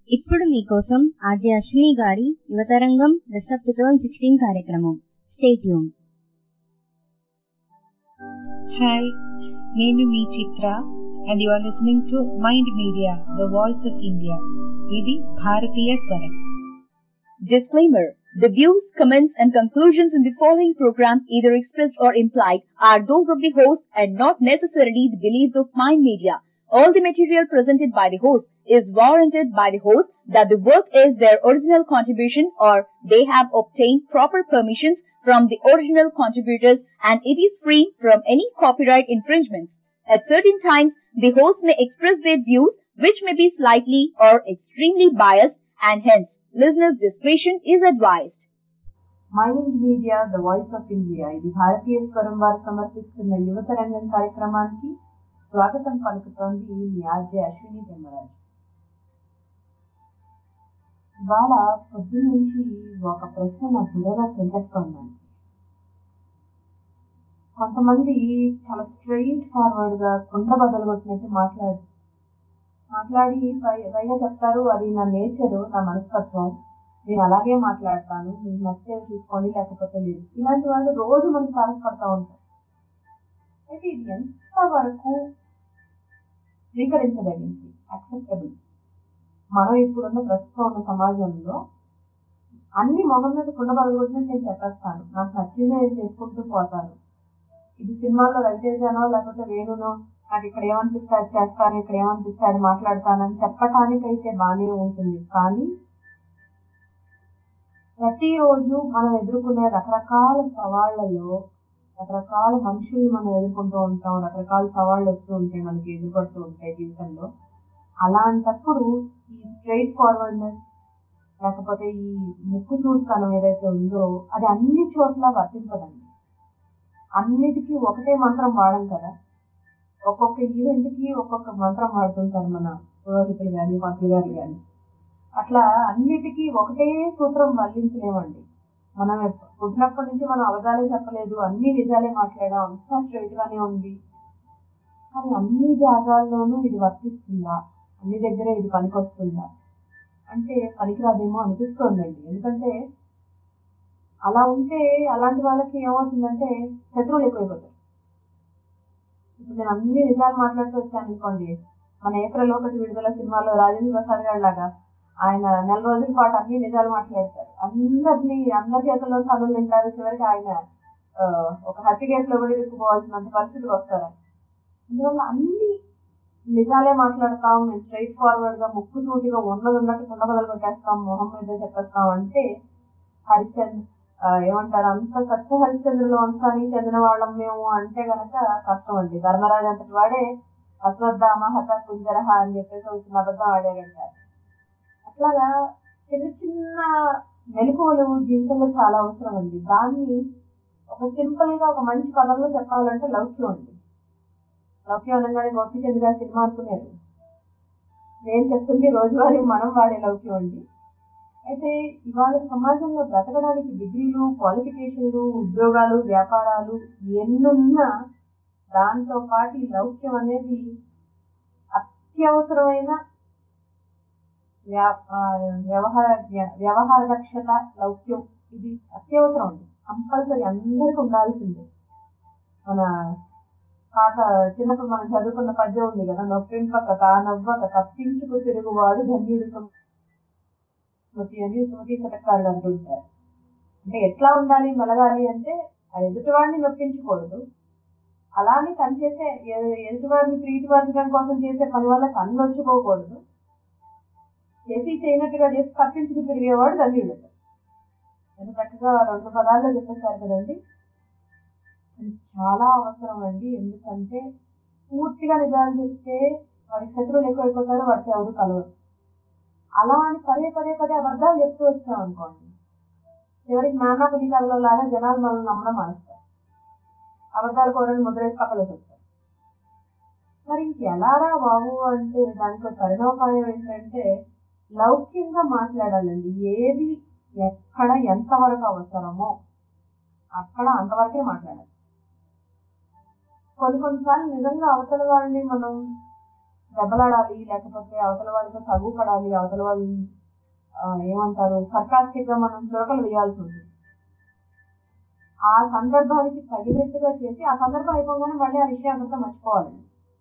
ఇప్పుడు మీకోసం ఆర్జే అశ్విని గారి యువతరంగం best of two thousand sixteen కార్యక్రమం స్టేట్యూన్ హాయ్ నేను మీ Chitra and you are listening to Mind Media the voice of India ఇది భారతీయ స్వరం Disclaimer The views, comments, and conclusions in the following program, either expressed or implied, are those of the host and not necessarily the beliefs of Mind Media. All the material presented by the host is warranted by the host that the work is their original contribution or they have obtained proper permissions from the original contributors and it is free from any copyright infringements. At certain times, the host may express their views which may be slightly or extremely biased and hence listeners' discretion is advised. Mind Media the voice of India ఇది భారతీయ స్వరం వారు సమర్పిస్తున్న యువత రంగం కార్యక్రమానికి స్వాగతం పలుకుతోంది మీ ఆర్జే అశ్విని ధర్మరాజు ఇవాళ పొద్దున్న నుంచి ఒక ప్రశ్న నా బుర్రగా చెంతేస్తోందండి కొంతమంది చాలా స్ట్రైట్ ఫార్వర్డ్ గా కుండ బదలు కొట్టినట్టు మాట్లాడు మాట్లాడి పై- పైగా చెప్తారు అది నా నేచర్ నా మనస్తత్వం నేను అలాగే మాట్లాడతాను మీకు నచ్చితే చూసుకోండి లేకపోతే లేదు ఇలాంటి వాళ్ళు రోజు మనకి తారసపడతా ఉంటారు అయితే ఇది ఎంతవరకు స్వీకరించదగింది యాక్సెప్టబుల్ మనం ఇప్పుడున్న ప్రస్తుతం ఉన్న సమాజంలో అన్ని మొహం మీద కుండ పగలగొట్టినట్టు నేను చెప్పేస్తాను నాకు నచ్చింది నేను చేసుకుంటూ పోతాను ఇది సినిమాల్లో రవితేజనో లేకపోతే వేణునో నాకు ఇక్కడ ఏమనిపిస్తే అది చేస్తాను ఇక్కడ ఏమనిపిస్తే అది మాట్లాడతానని చెప్పటానికైతే బాగానే ఉంటుంది కానీ ప్రతిరోజు మనం ఎదుర్కొనే రకరకాల సవాళ్లలో రకరకాల మనుషుల్ని మనం ఎదుర్కొంటూ ఉంటాం రకరకాల సవాళ్ళు వస్తూ ఉంటాయి మనకి ఎదుర్కొంటూ ఉంటాయి జీవితంలో అలాంటప్పుడు ఈ స్ట్రైట్ ఫార్వర్డ్నెస్ లేకపోతే ఈ ముక్కు సూటితనం ఏదైతే ఉందో అది అన్ని చోట్ల వర్తింపదండి అన్నిటికీ ఒకటే మంత్రం వాడం కదా ఒక్కొక్క ఈవెంట్కి ఒక్కొక్క మంత్రం వాడుతుంటారు మన పురోహితులు కానీ మంత్రులు గారు కానీ అట్లా అన్నిటికీ ఒకటే సూత్రం వల్లించలేమండి మనం ఎప్ప- పుట్టినప్పటి నుంచి మనం అబద్ధాలే చెప్పలేదు అన్ని నిజాలే మాట్లాడాం అంతా స్ట్రైట్ గానే ఉంది కానీ అన్ని జాగాల్లోనూ ఇది వర్తిస్తుందా అన్ని దగ్గర ఇది పనికొస్తుందా అంటే పనికిరాదేమో అనిపిస్తోందండి ఎందుకంటే అలా ఉంటే అలాంటి వాళ్ళకి ఏమవుతుందంటే శత్రువులు ఎక్కువైపోతారు ఇప్పుడు నేను అన్ని నిజాలు మాట్లాడుతూ వచ్చాను అనుకోండి మన ఏప్రిల్ ఒకటి విడుదల సినిమాలో రాజేంద్ర ప్రసాద్ గారి లాగా ఆయన నెల రోజుల పాటు అన్ని నిజాలు మాట్లాడతారు అందరినీ అందరి చేతుల్లో తనులు తింటారు చివరికి ఆయన ఆ, ఒక హత్య కేసులో కూడా ఇరుక్కుపోవాల్సినంత పరిస్థితికి వస్తారు ఆయన. అందువల్ల అన్ని నిజాలే మాట్లాడతాం మేము స్ట్రైట్ ఫార్వర్డ్ గా ముక్కు సూటిగా ఉన్నది ఉన్నట్టు కుండ బదలు కొట్టేస్తాం మొహం మీద చెప్పేస్తాం అంటే హరిచంద్ర ఆ, ఏమంటారు అంత సత్య హరిశ్చంద్రుల వంశానికి చెందిన వాళ్ళం మేము అంటే గనక కష్టం అండి ధర్మరాజు అంతటి వాడే అశ్వత్థామ హత కుంజరహ అని చెప్పేసి ఒక చిన్న అబద్ధం ఆడాడంటారు అట్లాగా చిన్న చిన్న మెలకువలు జీవితంలో చాలా అవసరం అండి దాన్ని ఒక సింపుల్ గా ఒక మంచి పదంలో చెప్పాలంటే లౌక్యం అండి లౌక్యం అనగానే గోపిచంద్ గారి సినిమా అనుకునేది నేను చెప్తుంది రోజువారీ మనం వాడే లౌక్యం అండి అయితే ఇవాళ సమాజంలో బ్రతకడానికి డిగ్రీలు క్వాలిఫికేషన్లు ఉద్యోగాలు వ్యాపారాలు ఎన్నున్నా దాంతో పాటు ఈ లౌక్యం అనేది అత్యవసరమైన వ్యా- ఆ, వ్యవహార వ్య- వ్యవహార దక్షత లౌక్యం ఇది అత్యవసరం అండి కంపల్సరీ అందరికి ఉండాల్సిందే మన పాత చిన్నప్పుడు మనం చదువుకున్న పద్యం ఉంది కదా నొప్పింపక తానవ్వక తప్పించుకు తిరుగువాడు ధన్యుడు స్మృతి అని స్మృతి శతకారుడు అంటుంటారు అంటే ఎట్లా ఉండాలి మెలగాలి అంటే ఆ ఎదుటివాడిని నొప్పించకూడదు అలానే తను చేసే ఎ- ఎదుటివారిని ప్రీతిపరచడం కోసం చేసే పని వల్ల కన్ను నొచ్చుకోకూడదు చేసి చేయనట్టుగా చేసి తప్పించుకు తిరిగేవాడు ధన్యుడు ఎంత చక్కగా రెండు పదాల్లో చెప్పేశారు కదండి అది చాలా అవసరం అండి ఎందుకంటే పూర్తిగా నిజాలు చెప్తే వాడికి శత్రువులు ఎక్కువైపోతారు వాడికి ఎవరు కలవరు అలా అని పదే పదే పదే అబద్ధాలు చెప్తూ వచ్చాం అనుకోండి చివరికి నాన్న పులి కథలో లాగా జనాలు మనల్ని నమ్మడం మానేస్తారు అబద్ధాలు కోరని ముద్రేసి పక్కలోకి వస్తారు మరి ఇంకెలారా బాబు అంటే దానికి ఒక పరిణామాయం ఏంటంటే లౌక్యంగా మాట్లాడాలండి ఏది ఎక్కడ ఎంతవరకు అవసరమో అక్కడ అంతవరకే మాట్లాడాలి కొన్ని కొన్నిసార్లు నిజంగా అవతల వాళ్ళని మనం దెబ్బలాడాలి లేకపోతే అవతల వాళ్ళతో తగుపడాలి అవతల వాళ్ళు ఆ, ఏమంటారు సర్కాస్టిక్ గా మనం చురకలు వేయాల్సి ఉంటుంది ఆ సందర్భానికి తగినట్టుగా చేసి ఆ సందర్భం అయిపోగానే మళ్ళీ ఆ విషయాన్ని మర్చిపోవాలి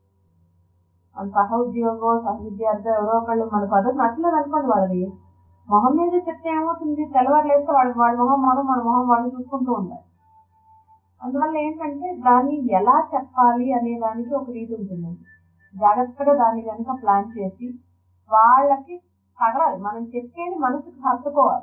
మన సహ ఉద్యోగం సహ విద్యార్థి ఎవరో ఒకళ్ళు మన పద్ధతి నచ్చలేదు అనుకోండి వాళ్ళది మొహం మీద చెప్తే ఏమవుతుంది తెల్లవారు లేస్తే వాడి వాడి మొహం మనం మన మొహం వాళ్ళు చూసుకుంటూ ఉంటారు అందువల్ల ఏంటంటే దాన్ని ఎలా చెప్పాలి అనే దానికి ఒక రీతి ఉంటుందండి జాగ్రత్తగా దాన్ని కనుక ప్లాన్ చేసి వాళ్ళకి తగలాలి మనం చెప్పేది మనసుకు హత్తుకోవాలి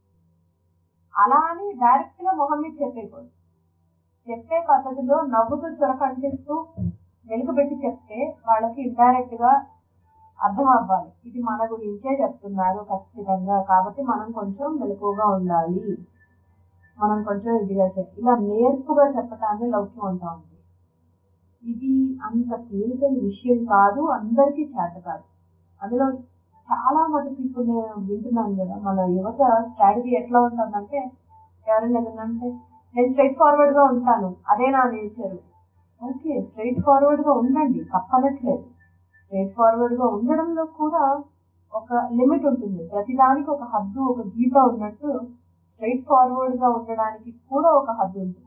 అలా అని డైరెక్ట్ గా మొహం మీద చెప్పేయకూడదు చెప్పే పద్ధతిలో నవ్వుతూ చొరక అంటిస్తూ వెలుగుబెట్టి చెప్తే వాళ్ళకి ఇండైరెక్ట్ గా అర్థం అవ్వాలి ఇది మన గురించే చెప్తున్నారు ఖచ్చితంగా కాబట్టి మనం కొంచెం మెలకువగా ఉండాలి మనం కొంచెం ఇదిగా చెప్పి ఇలా నేర్పుగా చెప్పటాన్ని లౌక్యం అంటా ఉంది ఇది అంత తేలికైన విషయం కాదు అందరికీ చేత కాదు అందులో చాలా మటుకు ఇప్పుడు నేను వింటున్నాను కదా మన యువత స్ట్రాటజీ ఎట్లా ఉంటుందంటే ఎవరైనా ఏదన్నంటే నేను స్ట్రైట్ ఫార్వర్డ్ గా ఉంటాను అదే నా నేచరు ఓకే స్ట్రైట్ ఫార్వర్డ్ గా ఉండండి తప్పనట్లేదు స్ట్రైట్ ఫార్వర్డ్ గా ఉండడంలో కూడా ఒక లిమిట్ ఉంటుంది ప్రతిదానికి ఒక హద్దు ఒక గీత ఉన్నట్టు స్ట్రైట్ ఫార్వర్డ్ గా ఉండడానికి కూడా ఒక హద్దు ఉంటుంది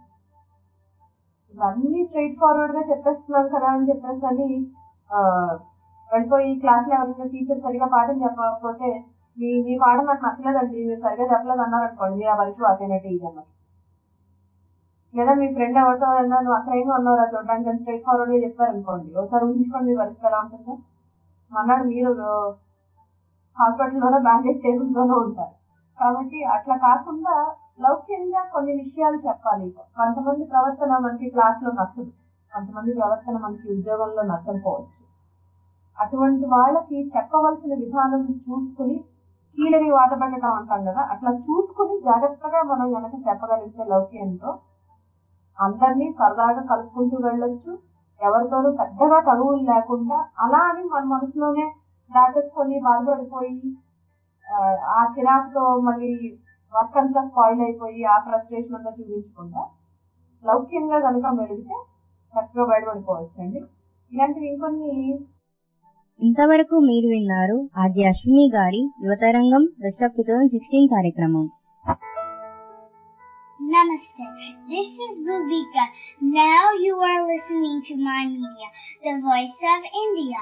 ఇవన్నీ స్ట్రైట్ ఫార్వర్డ్ గా చెప్పేస్తున్నాను కదా అని చెప్పేసి అని ఆ, వెళ్ళిపోయి క్లాస్లో ఎవరైనా టీచర్ సరిగా పాఠం చెప్పకపోతే మీ మీ పాఠం నాకు నచ్చలేదండి మీరు సరిగా చెప్పలేదు అన్నారు అనుకోండి మీరు ఆ పరీక్ష పాసైనట్టు ఈ జన్మ లేదా మీ ఫ్రెండ్ ఎవరితో అన్నా నువ్వు అసహ్యంగా ఉన్నారా చూడడానికి అని స్ట్రైట్ ఫార్వర్డ్ గా చెప్పారు అనుకోండి ఒకసారి ఊహించుకోండి మీ పరిస్థితి ఎలా ఉంటుందో అన్నాడు మీరు హాస్పిటల్లోనే బ్యాండేజ్ టేబుల్లోనే ఉంటారు కాబట్టి అట్లా కాకుండా లౌక్యంగా కొన్ని విషయాలు చెప్పాలి కొంతమంది ప్రవర్తన మనకి క్లాస్ లో నచ్చదు కొంతమంది ప్రవర్తన మనకి ఉద్యోగంలో నచ్చకపోవచ్చు అటువంటి వాళ్ళకి చెప్పవలసిన విధానం చూసుకుని కీలని వాత పెట్టడం అంటాం కదా అట్లా చూసుకుని జాగ్రత్తగా మనం గనక చెప్పగలిగితే లౌక్యంతో అందరినీ సరదాగా కలుపుకుంటూ వెళ్ళొచ్చు ఎవరితోనూ పెద్దగా తగువులు లేకుండా అలా అని మన మనసులోనే దాచేసుకొని బాధపడిపోయి ఆ, ఆ చిరాకుతో మళ్ళీ వర్క్ అంతా స్పాయిల్ అయిపోయి ఆ ఫ్రస్ట్రేషన్ అంతా చూపించకుండా లౌక్యంగా కనుక మెలిగితే చక్కగా బయటపడిపోవచ్చు అండి ఇలాంటివి ఇంకొన్ని ఇంతవరకు మీరు విన్నారు ఆర్జే అశ్విని గారి యువతరంగం best of two thousand sixteen కార్యక్రమం Namaste. This is Bhuvika. Now you are listening to my media, the voice of India.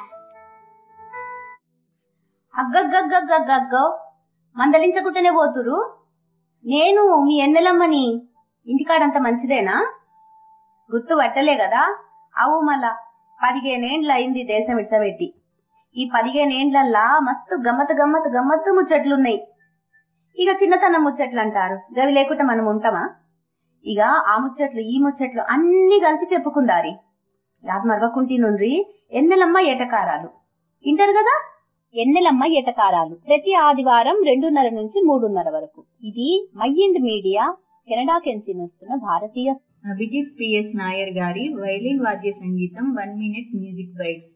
అగ్గగ్గగ్గగ్గగ్గో మందలించకుంటేనే పోతురు నేను మీ ఎన్నెలమ్మని ఇంటికాడంత మంచిదేనా గుర్తు పట్టలే కదా అవు మళ్ళా పదిహేనేండ్ల అయింది దేశం ఇడ్సబెట్టి ఈ పదిహేనేండ్లల్లా మస్తు గమ్మత్ గమ్మత్ గమ్మత్తు ముచ్చట్లున్నాయి ఇక చిన్నతనం ముచ్చట్లు అంటారు గవి లేకుండా మనం ఉంటామా ఇక ఆ ముచ్చట్లు ఈ ముచ్చట్లు అన్ని కలిపి చెప్పుకుందారి యాద్ మరవకుంటి నుండి ఎన్నెలమ్మ ఏటకారాలు వింటారు కదా ఎన్నెలమ్మ ఎటకారాలు ప్రతి ఆదివారం రెండున్నర నుంచి మూడున్నర వరకు ఇది మైండ్ మీడియా కెనడా కెన్సీ వస్తున్న భారతీయ అభిజిత్ పిఎస్ నాయర్ గారి వైలిన్ వాద్య సంగీతం వన్ మినిట్ మ్యూజిక్ బైట్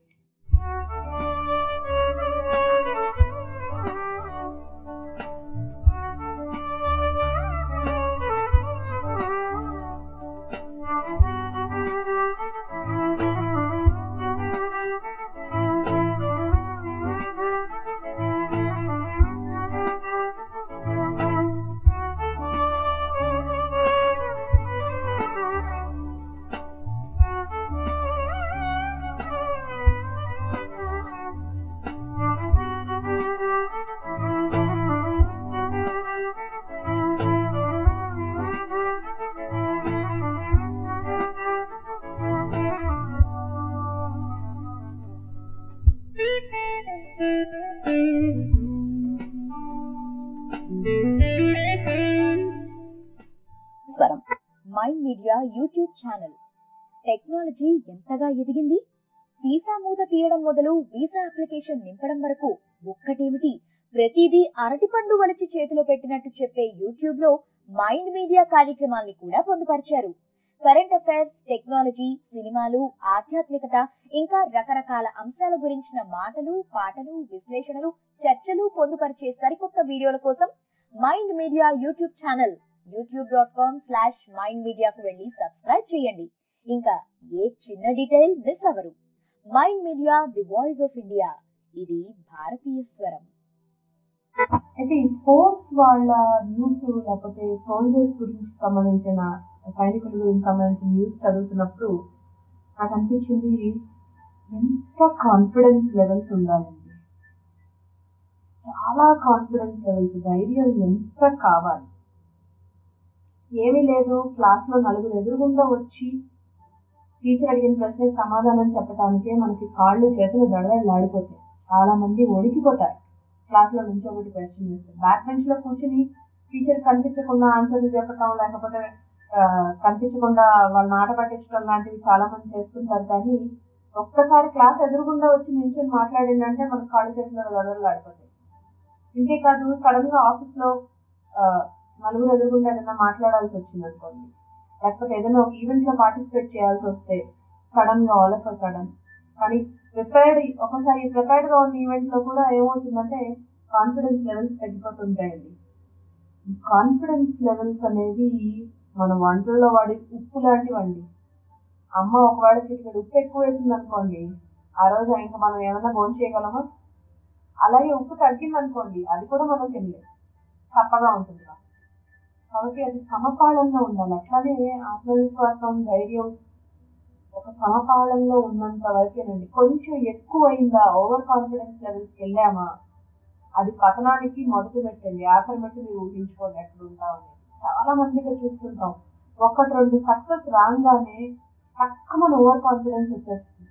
స్వరం Mind Media YouTube channel technology ఎంతగా ఎదిగింది సీసా మూత తీయడం మొదలు వీసా అప్లికేషన్ నింపడం వరకు ఒక్కటేమిటి ప్రతిదీ అరటిపండు వలిచి చేతిలో పెట్టినట్టు చెప్పే యూట్యూబ్ లో మైండ్ మీడియా కార్యక్రమాల్ని కూడా పొందుపరిచారు కరెంట్ అఫైర్స్ టెక్నాలజీ సినిమాలు ఆధ్యాత్మికత ఇంకా రకరకాల అంశాల గురించిన మాటలు పాటలు విశ్లేషణలు చర్చలు పొందుపరిచే సరికొత్త వీడియోల కోసం Mind Media YouTube channel YouTube dot com slash Mind మీడియాకు వెళ్ళి సబ్స్క్రైబ్ చేయండి ఇంకా ఏ చిన్న డీటెయిల్ మిస్ అవ్వరు Mind Media the voice of India ఇది భారతీయ స్వరం అయితే ఈ స్పోర్ట్స్ వాళ్ళ న్యూస్ లేకపోతే సోల్జర్స్ గురించి సంబంధించిన సైనికుల గురించి సంబంధించిన న్యూస్ చదువుతున్నప్పుడు నాకు అనిపించింది ఎంత కాన్ఫిడెన్స్ లెవెల్స్ ఉండాలండి చాలా కాన్ఫిడెన్స్ లెవెల్స్ ధైర్యం ఎంత కావాలి ఏమీ లేదు క్లాస్లో నలుగురు ఎదురుగుండా వచ్చి టీచర్ అడిగిన ప్రశ్నకి సమాధానం చెప్పడానికే మనకి కాళ్ళు చేతులు దడదడలాడిపోతాయి చాలా మంది వణికిపోతారు క్లాస్లో నుంచి ఒకటి క్వశ్చన్ చేస్తారు బ్యాక్ బెంచ్ లో కూర్చుని టీచర్ కనిపించకుండా ఆన్సర్లు చెప్పటం లేకపోతే ఆ, కనిపించకుండా వాళ్ళని ఆట పట్టించడం లాంటివి చాలా మంది చేస్తుంటారు కానీ ఒక్కసారి క్లాస్ ఎదురుగుండా వచ్చి నిల్చొని మాట్లాడిందంటే మనకు కాళ్ళు చేతులు దడదడలాడిపోతాయి ఇంతేకాదు సడన్ గా ఆఫీస్ లో ఆ, నలుగురు ఎదురుగుండా ఏదైనా మాట్లాడాల్సి వచ్చింది అనుకోండి లేకపోతే ఏదైనా ఒక ఈవెంట్ లో పార్టిసిపేట్ చేయాల్సి వస్తే సడన్ గా ఆల్ ఆఫ్ సడన్ కానీ ప్రిపేర్డ్ ఒకసారి ప్రిపేర్డ్ గా ఉన్న ఈవెంట్ లో కూడా ఏమవుతుందంటే కాన్ఫిడెన్స్ లెవెల్స్ తగ్గిపోతుంటాయండి కాన్ఫిడెన్స్ లెవెల్స్ అనేవి మన వంటల్లో వాడి ఉప్పు లాంటివండి అమ్మ ఒకవేళ చిటికెడు ఉప్పు ఎక్కువ వేసింది అనుకోండి ఆ రోజు ఇంకా మనం ఏమైనా భోజనం చేయగలమా అలాగే ఉప్పు తగ్గింది అనుకోండి అది కూడా మనం తినలేం చప్పగా ఉంటుంది కాబట్టి. కాబట్టి అది సమపాళంలో ఉండాలి అట్లానే ఆత్మవిశ్వాసం ధైర్యం ఒక సమపాళంలో ఉన్నంత వరకేనండి కొంచెం ఎక్కువైందా ఓవర్ కాన్ఫిడెన్స్ లెవెల్స్కి వెళ్ళామా అది పతనానికి మొదటి మెట్టండి ఆఖరి మెట్టు మీరు ఊహించుకోండి ఎక్కడ ఉంటాం అనేది చాలా మందిగా చూస్తుంటాం ఒకటి రెండు సక్సెస్ రాగానే తక్కువ మన ఓవర్ కాన్ఫిడెన్స్ వచ్చేస్తుంది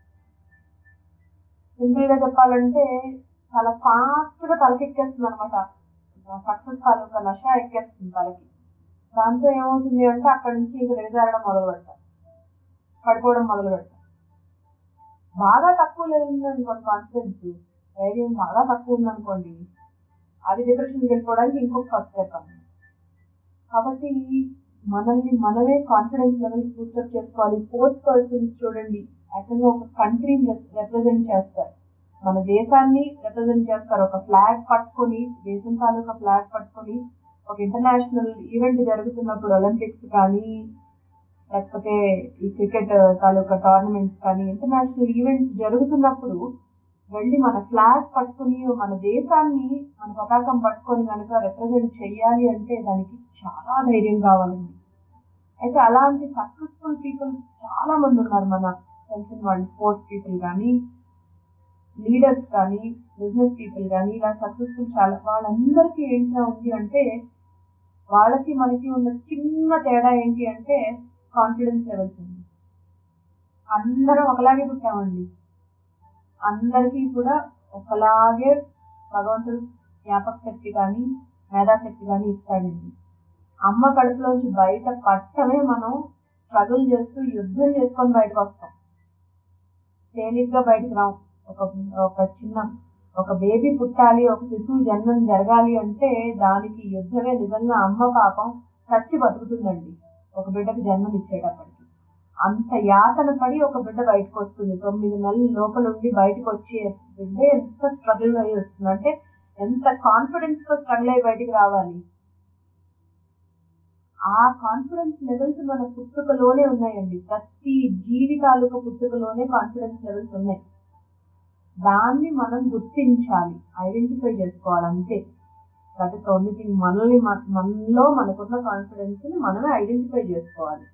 సింపుల్ గా చెప్పాలంటే చాలా ఫాస్ట్ గా తలకెక్కేస్తుంది అనమాట సక్సెస్ తాలూకా నష ఎక్కేస్తుంది తలకి దాంతో ఏమవుతుంది అంటే అక్కడి నుంచి ఇంకా దిగజారడం మొదలు పెడతాం పడిపోవడం మొదలు పెడతాం బాగా తక్కువ లేదు అనుకోండి కాన్ఫిడెన్స్ ధైర్యం బాగా తక్కువ ఉందనుకోండి అది డిప్రెషన్కి వెళ్ళిపోవడానికి ఇంకొక ఫస్ట్ స్టెప్ అన్నమాట కాబట్టి మనల్ని మనమే కాన్ఫిడెన్స్ లెవెల్స్ బూస్టప్ చేసుకోవాలి స్పోర్ట్స్ పర్సన్స్ చూడండి యాక్చువల్గా ఒక కంట్రీని రిప్రజెంట్ చేస్తారు మన దేశాన్ని రిప్రజెంట్ చేస్తారు ఒక ఫ్లాగ్ పట్టుకొని దేశం తాలూకా ఫ్లాగ్ పట్టుకొని ఒక ఇంటర్నేషనల్ ఈవెంట్ జరుగుతున్నప్పుడు ఒలింపిక్స్ కానీ లేకపోతే ఈ క్రికెట్ తాలూకా టోర్నమెంట్స్ కానీ ఇంటర్నేషనల్ ఈవెంట్స్ జరుగుతున్నప్పుడు వెళ్ళి మన ఫ్లాగ్ పట్టుకుని మన దేశాన్ని మన పతాకం పట్టుకొని కనుక రిప్రజెంట్ చేయాలి అంటే దానికి చాలా ధైర్యం కావాలండి అయితే అలాంటి సక్సెస్ఫుల్ పీపుల్ చాలా మంది ఉన్నారు మన తెలిసిన వాళ్ళు స్పోర్ట్స్ పీపుల్ కానీ లీడర్స్ కానీ బిజినెస్ పీపుల్ కానీ ఇలా సక్సెస్ఫుల్ చాలా వాళ్ళందరికీ ఏంటో ఉంది అంటే వాళ్ళకి మనకి ఉన్న చిన్న తేడా ఏంటి అంటే కాన్ఫిడెన్స్ లెవెల్స్ ఉంది అందరం ఒకలాగే పుట్టామండి అందరికీ కూడా ఒకలాగే భగవంతుడు జ్ఞాపక శక్తి కానీ మేధాశక్తి కానీ ఇస్తాడండి అమ్మ కడుపులోంచి బయట పట్టమే మనం స్ట్రగుల్ చేస్తూ యుద్ధం చేసుకొని బయటకు వస్తాం తేలిగ్గా బయటకు రాం ఒక ఒక చిన్న ఒక బేబీ పుట్టాలి ఒక శిశువు జన్మం జరగాలి అంటే దానికి యుద్ధమే నిజంగా అమ్మ పాపం చచ్చి బతుకుతుందండి ఒక బిడ్డకు జన్మనిచ్చేటప్పటికి అంత యాతన పడి ఒక బిడ్డ బయటకు వస్తుంది తొమ్మిది నెలల లోపల ఉండి బయటకు వచ్చే బిడ్డ ఎంత స్ట్రగుల్ అయ్యి వస్తుంది అంటే ఎంత కాన్ఫిడెన్స్ తో స్ట్రగుల్ అయ్యి బయటికి రావాలి ఆ కాన్ఫిడెన్స్ లెవెల్స్ మన పుట్టుకలోనే ఉన్నాయండి ప్రతి జీవి తాలూకా పుట్టుకలోనే కాన్ఫిడెన్స్ లెవెల్స్ ఉన్నాయి దాన్ని మనం గుర్తించాలి ఐడెంటిఫై చేసుకోవాలి అంతే దట్ ఇస్ ఓన్లీ థింగ్ మనల్ని మన- మనలో మనకున్న కాన్ఫిడెన్స్ ని మనమే ఐడెంటిఫై చేసుకోవాలి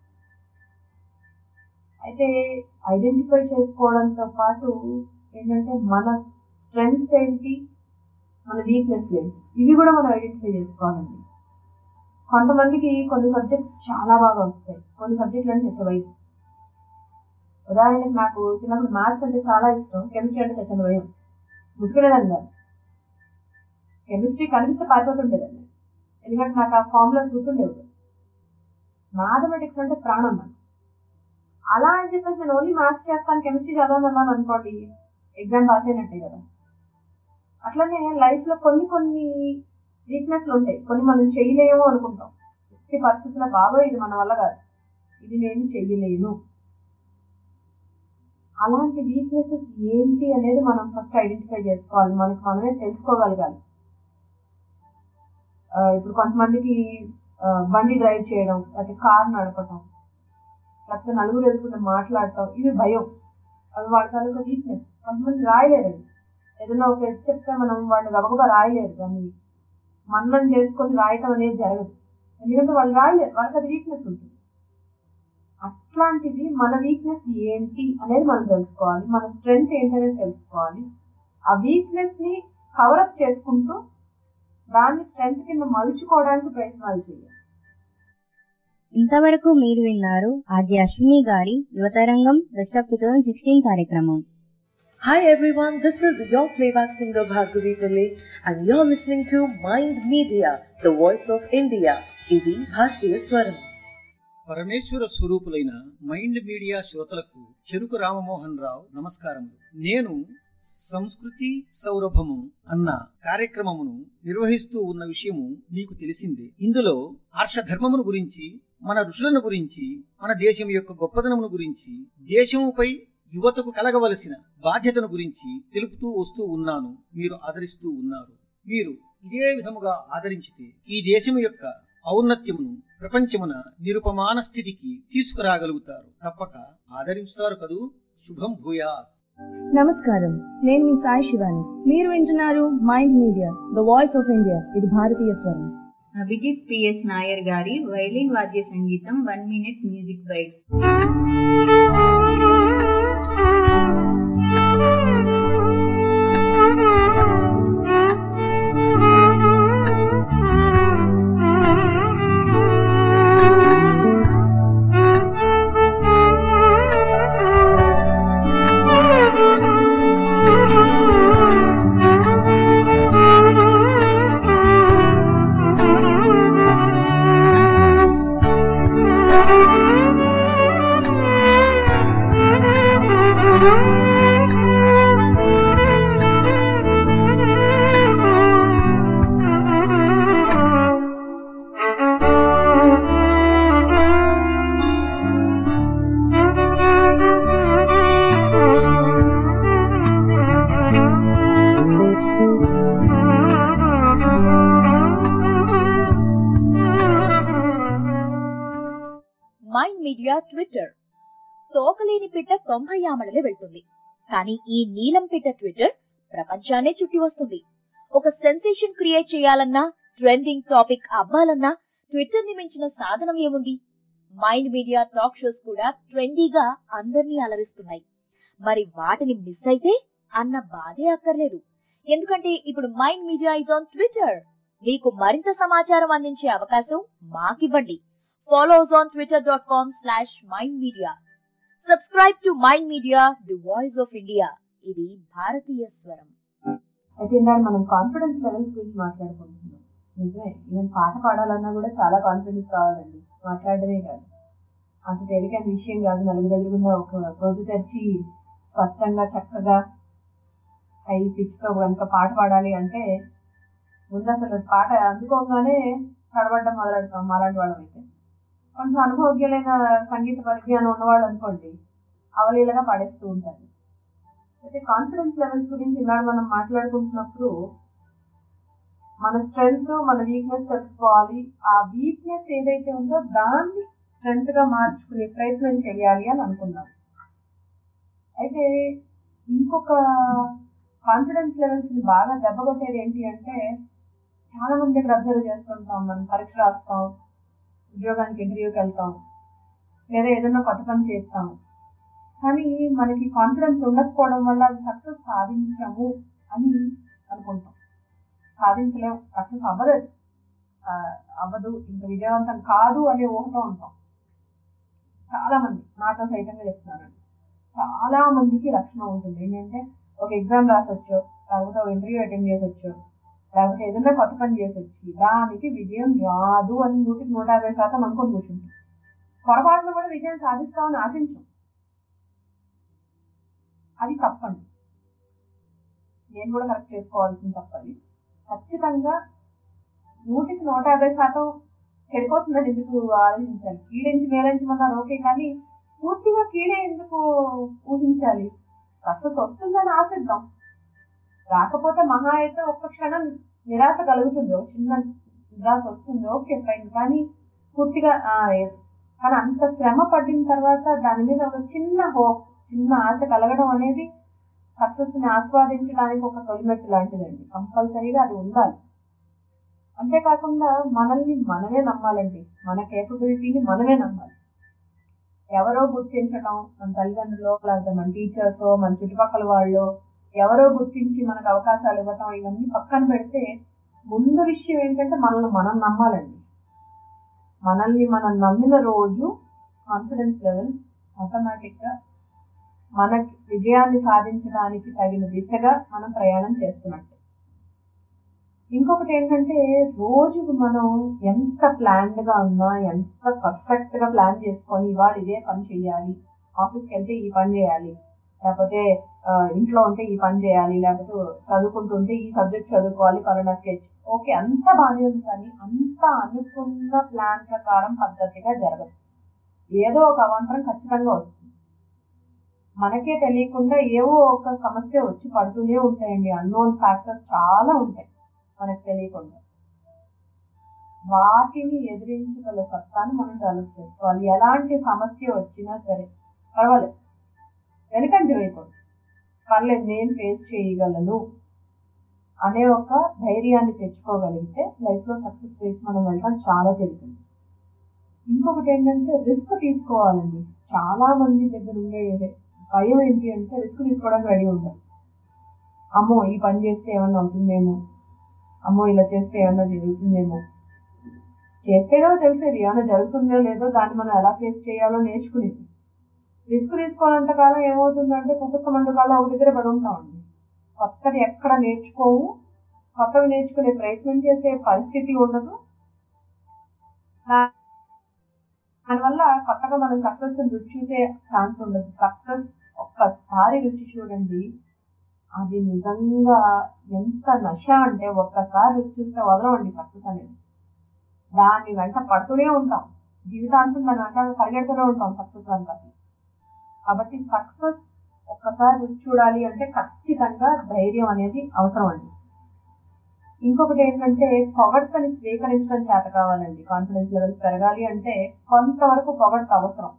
అయితే ఐడెంటిఫై చేసుకోవడంతో పాటు ఏంటంటే మన స్ట్రెంగ్స్ ఏంటి మన వీక్నెస్ ఏంటి ఇవి కూడా మనం ఐడెంటిఫై చేసుకోవాలండి కొంతమందికి కొన్ని సబ్జెక్ట్స్ చాలా బాగా వస్తాయి కొన్ని సబ్జెక్టులు అంటే చచ్చ భయం ఉదాహరణకి నాకు చిన్నప్పుడు మ్యాథ్స్ అంటే చాలా ఇష్టం కెమిస్ట్రీ అంటే చచ్చని భయం ముట్టుకునేదాన్ని కాదు కెమిస్ట్రీ కనిపిస్తే పారిపోతుండేదాన్ని ఎందుకంటే నాకు ఆ ఫార్ములాస్ గుర్తుండేవి మ్యాథమెటిక్స్ అంటే ప్రాణం నాకు అలా అని చెప్పేసి నేను ఓన్లీ మ్యాథ్స్ చేస్తాను కెమిస్ట్రీ చదవనన్నాను అనుకోండి ఎగ్జామ్ పాస్ అయినట్టే కదా అట్లనే లైఫ్ లో కొన్ని కొన్ని వీక్నెస్లు ఉంటాయి కొన్ని మనం చేయలేము అనుకుంటాం ఈ పరిస్థితుల్లో బాబోయ్ ఇది మన వల్ల కాదు ఇది నేను చెయ్యలేను అలాంటి వీక్నెసెస్ ఏంటి అనేది మనం ఫస్ట్ ఐడెంటిఫై చేసుకోవాలి మనకు మనమే తెలుసుకోగలగాలి ఆ, ఇప్పుడు కొంతమందికి ఆ, బండి డ్రైవ్ చేయడం లేకపోతే కార్ నడపటం లేకపోతే నలుగురు ఎదుర్కొంటే మాట్లాడటం ఇవి భయం అవి వాళ్ళ తాలూకా వీక్నెస్ కొంతమంది రాయలేరండి ఏదైనా ఒక ఎత్తు చెప్తే మనం వాళ్ళు గబగబా రాయలేరు దాన్ని మన్నం చేసుకొని రాయటం అనేది జరగదు ఎందుకంటే వాళ్ళు రాయలేరు వాళ్ళకి అది వీక్నెస్ ఉంటుంది అట్లాంటిది మన వీక్నెస్ ఏంటి అనేది మనం తెలుసుకోవాలి మన స్ట్రెంగ్త్ ఏంటనేది తెలుసుకోవాలి ఆ వీక్నెస్ ని కవరప్ చేసుకుంటూ దాన్ని స్ట్రెంగ్త్ కింద మలుచుకోవడానికి ప్రయత్నాలు చేయాలి ఇంతవరకు మీరు విన్నారు ఆర్జే అశ్విని గారి యువతరంగం best of two thousand sixteen కార్యక్రమం Hi everyone, this is your playback singer Bhargavi Pillai and you're listening to Mind Media, the voice of India. ఇది భారతీయ స్వరం పరమేశ్వర స్వరూపులైన మైండ్ మీడియా శ్రోతలకు చెరుకు రామమోహన్ రావు నమస్కారములు నేను సంస్కృతి సౌరభము అన్న కార్యక్రమమును నిర్వహిస్తూ ఉన్న విషయము మీకు తెలిసిందే ఇందులో ఆర్షధర్మమును గురించి మన ఋషులను గురించి మన దేశం యొక్క గొప్పదనమును గురించి దేశముపై యువతకు కలగవలసిన బాధ్యతను గురించి తెలుపుతూ వస్తూ ఉన్నాను మీరు ఆదరిస్తూ ఉన్నారు మీరు ఇదే విధముగా ఆదరించితే ఈ దేశము యొక్క ఔన్నత్యమును ప్రపంచమున నిరుపమాన స్థితికి తీసుకురాగలుగుతారు తప్పక ఆదరించుతారు కదూ శుభం భూయాత్ నమస్కారం నేను మీ సాయి శివాని మీరు వింటున్నారు Mind Media the voice of India ఇది భారతీయ స్వరం అభిజిత్ పిఎస్ నాయర్ గారి వైలిన్ వాద్య సంగీతం one minute music bite Mind Media Twitter తోకలేని పిట్ట తొంభై ఆమడలే వెళ్తుంది కానీ ఈ నీలం పిట్ట ట్విట్టర్ ప్రపంచాన్నే చుట్టి వస్తుంది ఒక సెన్సేషన్ క్రియేట్ చేయాలన్నా ట్రెండింగ్ టాపిక్ అవ్వాలన్నా ట్విట్టర్ ని మించిన సాధనం ఏముంది మైండ్ మీడియా టాక్ షోస్ కూడా ట్రెండీగా అందర్నీ అలరిస్తున్నాయి మరి వాటిని మిస్ అయితే అన్న బాధే అక్కర్లేదు ఎందుకంటే ఇప్పుడు Mind Media is on Twitter మీకు మరింత సమాచారం అందించే అవకాశం మాకివ్వండి follow us on Twitter dot com slash Mind Media subscribe to Mind Media the voice of India ఇది భారతీయ స్వరం అయితే ఇందాక మనం కాన్ఫిడెన్స్ లెవెల్స్ గురించి మాట్లాడుకుంటున్నాం నిజమే ఈవెన్ పాట పాడాలన్నా కూడా చాలా కాన్ఫిడెన్స్ కావాలండి మాట్లాడడమే కాదు అంత తేలికైన విషయం కాదు నలుగురు ఎదురుగుండా ఒక రోజు తెరిచి స్పష్టంగా చక్కగా హై పిచ్తో కనుక పాట పాడాలి అంటే ముందు అసలు పాట అందుకోగానే తడబడ్డం మొదలెడతాం మాలాంటి వాళ్ళం అయితే కొంచెం అనుభవజ్ఞులైన సంగీత పరిజ్ఞానం ఉన్నవాళ్ళు అనుకోండి అవలీలగా పాడేస్తూ ఉంటారు అయితే కాన్ఫిడెన్స్ లెవెల్స్ గురించి ఇన్నాడు మనం మాట్లాడుకుంటున్నప్పుడు మన స్ట్రెంగ్త్ మన వీక్నెస్ తెలుసుకోవాలి ఆ వీక్నెస్ ఏదైతే ఉందో దాన్ని స్ట్రెంగ్త్ గా మార్చుకునే ప్రయత్నం చేయాలి అని అనుకున్నాం అయితే ఇంకొక కాన్ఫిడెన్స్ లెవెల్స్ ని బాగా దెబ్బకొట్టేది ఏంటి అంటే చాలా మంది దగ్గర అబ్జర్వ్ చేస్తుంటాం మనం పరీక్ష రాస్తాం ఉద్యోగానికి ఇంటర్వ్యూకి వెళ్తాం లేదా ఏదైనా కొత్త పని చేస్తాం కానీ మనకి కాన్ఫిడెన్స్ ఉండకపోవడం వల్ల అది సక్సెస్ సాధించము అని అనుకుంటాం సాధించలేము సక్సెస్ అవ్వదు అది. ఆ, అవ్వదు ఇంకా విజయవంతం కాదు అనే ఊహతో ఉంటాం చాలా మంది నాతో సైతంగా చెప్తున్నానండి చాలా మందికి లక్షణం ఉంటుంది ఏంటంటే ఒక ఎగ్జామ్ రాసొచ్చు లేకపోతే ఒక ఇంటర్వ్యూ అటెండ్ చేసొచ్చు లేకపోతే ఏదైనా కొత్త పని చేసొచ్చి దానికి విజయం రాదు అని నూటికి నూట యాభై శాతం అనుకొని కూర్చుంటాం పొరపాటున కూడా విజయం సాధిస్తామని ఆశించాం అది తప్పండి నేను కూడా కరెక్ట్ చేసుకోవాల్సిన తప్పది ఖచ్చితంగా నూటికి నూట యాభై శాతం చెడిపోతుందని ఎందుకు ఆలోచించాలి కీడించి మేలించమన్నారు ఓకే కానీ పూర్తిగా కీడే ఎందుకు ఊహించాలి సక్సెస్ వస్తుందని ఆశిద్దాం రాకపోతే మహా అయితే ఒక్క క్షణం నిరాశ కలుగుతుంది ఒక చిన్న నిరాశ వస్తుంది ఓకే ఫైన్ కానీ పూర్తిగా ఆ, ఏ- కానీ అంత శ్రమ పడిన తర్వాత దాని మీద ఒక చిన్న హోప్ చిన్న ఆశ కలగడం అనేది సక్సెస్ ని ఆస్వాదించడానికి ఒక తొలిమెట్టు లాంటిదండి కంపల్సరీగా అది ఉండాలి అంతేకాకుండా మనల్ని మనమే నమ్మాలండి మన కేపబిలిటీని మనమే నమ్మాలి ఎవరో గుర్తించడం మన తల్లిదండ్రులు లేకపోతే మన టీచర్స్ మన చుట్టుపక్కల వాళ్ళు ఎవరో గుర్తించి మనకు అవకాశాలు ఇవ్వటం ఇవన్నీ పక్కన పెడితే ముందు విషయం ఏంటంటే మనల్ని మనం నమ్మాలండి మనల్ని మనం నమ్మిన రోజు కాన్ఫిడెన్స్ లెవెల్ ఆటోమేటిక్గా మనకి విజయాన్ని సాధించడానికి తగిన దిశగా మనం ప్రయాణం చేస్తున్నట్టు ఇంకొకటి ఏంటంటే రోజుకు మనం ఎంత ప్లాన్డ్ గా ఉన్నా ఎంత పర్ఫెక్ట్ గా ప్లాన్ చేసుకొని ఇవాళ ఇదే పని చేయాలి ఆఫీస్కి వెళ్తే ఈ పని చేయాలి లేకపోతే ఆ, ఇంట్లో ఉంటే ఈ పని చేయాలి లేకపోతే చదువుకుంటుంటే ఈ సబ్జెక్ట్ చదువుకోవాలి పలానా స్కెచ్ ఓకే అంత బాగానే ఉంది కానీ అంత అనుకున్న ప్లాన్ ప్రకారం పద్ధతిగా జరగదు ఏదో ఒక అవాంతరం ఖచ్చితంగా వస్తుంది మనకే తెలియకుండా ఏవో ఒక సమస్య వచ్చి పడుతూనే ఉంటాయండి అన్నోన్ ఫ్యాక్టర్స్ చాలా ఉంటాయి మనకు తెలియకుండా వాటిని ఎదిరించగల సత్తాన్ని మనం డెవలప్ చేసుకోవాలి ఎలాంటి సమస్య వచ్చినా సరే పర్వాలేదు వెనకంజ వేయకూడదు పర్లేదు నేను ఫేస్ చేయగలను అనే ఒక ధైర్యాన్ని తెచ్చుకోగలిగితే లైఫ్లో సక్సెస్ వైపు మనం వెళ్ళడం చాలా తెలుస్తుంది ఇంకొకటి ఏంటంటే రిస్క్ తీసుకోవాలండి చాలా మంది దగ్గర ఉండే భయం ఏంటి అంటే రిస్క్ తీసుకోవడానికి రెడీ ఉంటారు అమ్మో ఈ పని చేస్తే ఏమన్నా అవుతుందేమో అమ్మో ఇలా చేస్తే ఏమన్నా జరుగుతుందేమో చేస్తే కదా తెలిసేది ఏమైనా జరుగుతుందో లేదో దాన్ని మనం ఎలా ఫేస్ చేయాలో నేర్చుకునేది రిస్క్ తీసుకోవాలంత కాలం ఏమవుతుందంటే కుక్క మండకాలం ఒక దగ్గర పడి ఉంటామండి కొత్తది ఎక్కడ నేర్చుకోవు కొత్తవి నేర్చుకునే ప్రయత్నం చేసే పరిస్థితి ఉండదు దా- దానివల్ల కొత్తగా మనం సక్సెస్ రుచి చూసే ఛాన్స్ ఉండదు సక్సెస్ ఒక్కసారి రుచి చూడండి అది నిజంగా ఎంత నష అంటే ఒక్కసారి రుచి చూస్తే వదలవండి సక్సెస్ అనేది దాని వెంట పడుతూనే ఉంటాం జీవితాంతం దాని వెంట పరిగెడుతూనే ఉంటాం సక్సెస్ వెంట కాబట్టి సక్సెస్ ఒక్కసారి రుచి చూడాలి అంటే ఖచ్చితంగా ధైర్యం అనేది అవసరం అండి ఇంకొకటి ఏంటంటే పొగడ్తని స్వీకరించడం చేత కావాలండి కాన్ఫిడెన్స్ లెవెల్స్ పెరగాలి అంటే కొంతవరకు పొగడ్త అవసరం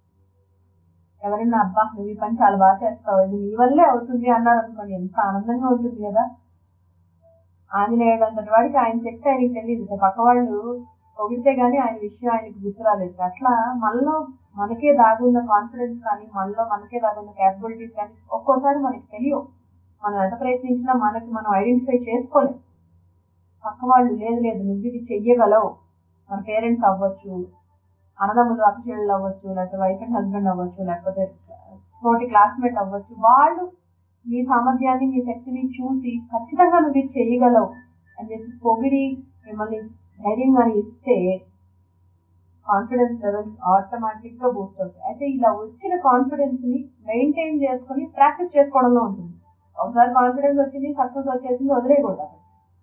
ఎవరైనా అబ్బా నువ్వు ఈ పని చాలా బాగా చేస్తావు ఇది నీ వల్లే అవుతుంది అన్నారు అనుకోండి ఎంత ఆనందంగా ఉంటుంది కదా ఆంజనేయుడు అంతటి వాడికి ఆయన శక్తి ఆయనకి తెలియదు పక్క వాళ్ళు పొగిడితే గానీ ఆయన విషయం ఆయనకి గుర్తు రాలేదు అట్లా మనలో మనకే దాగున్న కాన్ఫిడెన్స్ కానీ మనలో మనకే దాగున్న క్యాపబిలిటీస్ కానీ ఒక్కోసారి మనకి తెలియవు మనం ఎంత ప్రయత్నించినా మనకి మనం ఐడెంటిఫై చేసుకోలేం పక్క వాళ్ళు లేదు లేదు నువ్వు ఇది చెయ్యగలవు మన పేరెంట్స్ అవ్వచ్చు అన్నదమ్ములు అక్కచెల్లెలు అవ్వచ్చు లేకపోతే వైఫ్ అండ్ హస్బెండ్ అవ్వచ్చు లేకపోతే తోటి క్లాస్మేట్ అవ్వచ్చు వాళ్ళు మీ సామర్థ్యాన్ని మీ శక్తిని చూసి ఖచ్చితంగా నువ్వు ఇది చెయ్యగలవు అని చెప్పి పొగిడి మిమ్మల్ని ధైర్యంగా ఇస్తే కాన్ఫిడెన్స్ లెవెల్స్ ఆటోమేటిక్ గా బూస్ట్ అవుతాయి అయితే ఇలా వచ్చిన కాన్ఫిడెన్స్ ని మెయింటైన్ చేసుకుని ప్రాక్టీస్ చేసుకోవడంలో ఉంటుంది ఒకసారి కాన్ఫిడెన్స్ వచ్చింది సక్సెస్ వచ్చేసింది వదిలేయకూడదు అసలు.